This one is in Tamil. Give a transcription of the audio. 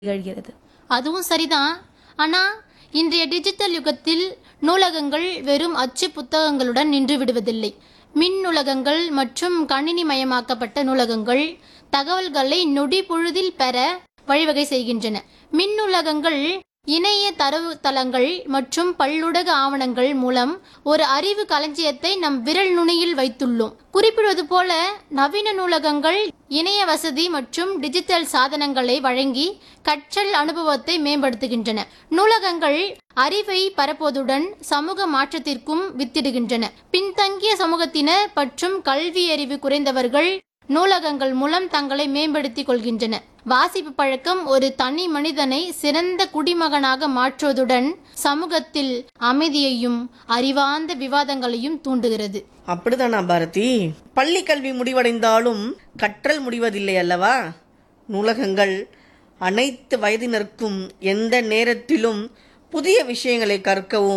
திகழ்கிறது அதுவும் சரிதான் ஆனா இன்றைய டிஜிட்டல் யுகத்தில் நூலகங்கள் வெறும் அச்சு புத்தகங்களுடன் நின்று விடுவதில்லை மின் நூலகங்கள் மற்றும் கணினிமயமாக்கப்பட்ட நூலகங்கள் தகவல்களை நொடி பொழுதில் பெற வழிவகை செய்கின்றன மின் நூலகங்கள் இணைய தரவுத்தளங்கள் மற்றும் பல்லுலக ஆவணங்கள் மூலம் ஒரு அறிவு களஞ்சியத்தை நம் விரல் நுனியில் வைத்துள்ளோம் குறிப்பிடுவது போல நவீன நூலகங்கள் இணைய வசதி மற்றும் டிஜிட்டல் சாதனங்களை வழங்கி கற்றல் அனுபவத்தை மேம்படுத்துகின்றன நூலகங்கள் அறிவை பரப்புவதுடன் சமூக மாற்றத்திற்கும் வித்திடுகின்றன பின்தங்கிய சமூகத்தினர் மற்றும் கல்வி அறிவு குறைந்தவர்கள் நூலகங்கள் மூலம் தங்களை மேம்படுத்திக் கொள்கின்றன வாசிப்பு பழக்கம் ஒரு தனி மனிதனை சிறந்த குடிமகனாக மாற்றுவதுடன் சமூகத்தில் அமைதியையும் அறிவார்ந்த விவாதங்களையும் தூண்டுகிறது அப்படிதானா பாரதி பள்ளி கல்வி முடிவடைந்தாலும் கற்றல் முடிவதில்லை அல்லவா நூலகங்கள் அனைத்து வயதினருக்கும் எந்த நேரத்திலும் புதிய விஷயங்களை கற்கவும்